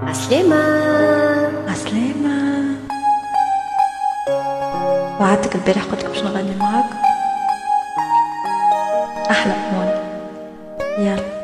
عسلامة عسلامة وعدتك البارح قلت لك باش نغني معاك أحلى أمون يلا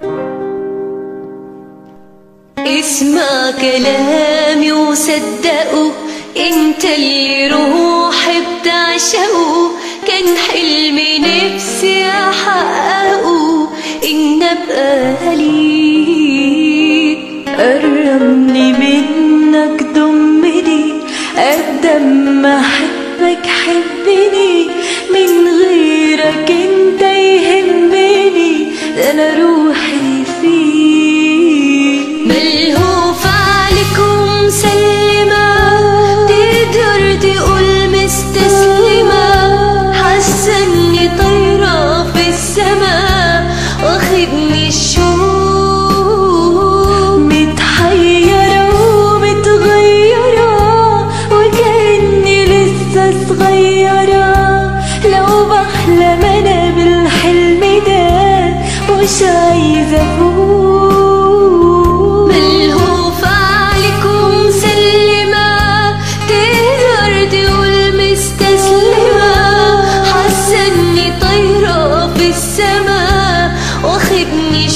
اسمع كلامي وصدقه انت اللي روحي بتعشقه كان حلمي نفسي احققه ان ابقى ليك قربني منك ضمني قد ما احبك حبني من غيرك انت يهمني ده انا روحي فيك ملهوف عليك ومسلمة تقدر تقول مستسلمة حاسة اني طايرة في السما واخدني الشوق متحيرة ومتغيرة وكأني لسه صغيرة لو بحلم أنا بالحلم ده مش عايزة أفوق ملهوف عليك ومسلمة تقدر تقول مستسلمة حاسة اني طايرة في السما واخدني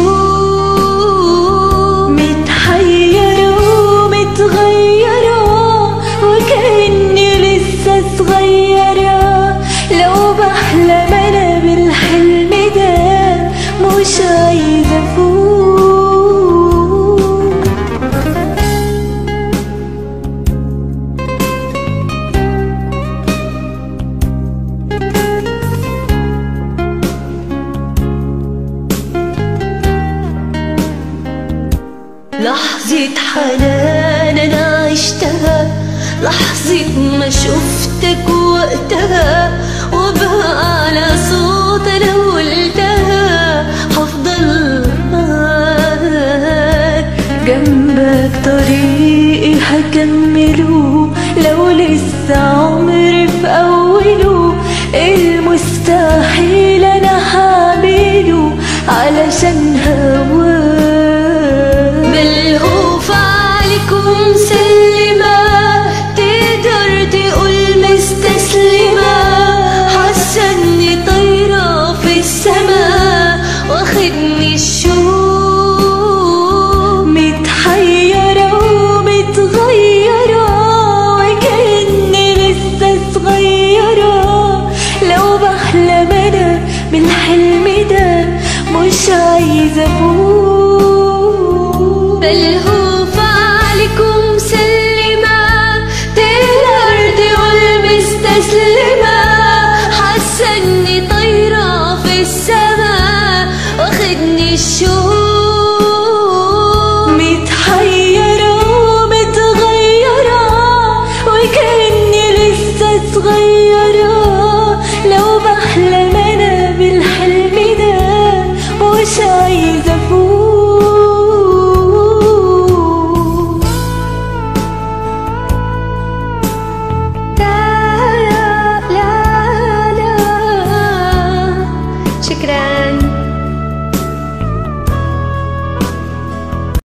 الشوق متحيرة ومتغيرة وكأني لسه صغيرة لو بحلم أنا بالحلم ده مش عايزة أفوق لحظة حنان أنا عشتها لحظة ما شفتك وقتها وبقى على صوت أنا قلتها هفضل معاك جنبك طريقي هكمله لو لسه عمري في أوله المستحيل أنا هعمله علشان هواك ملهوف عليك ومسلمة تقدر تقول مستسلمة حاسة اني طايرة في السما واخدني الشوق متحيرة ومتغيرة وكأني لسه صغيرة لو بحلم أنا بالحلم ده مش عايزة أفوق ملهوف عليك ومسلمة تقدر تقول مستسلمة حاسة اني طايرة في السما واخدني الشوق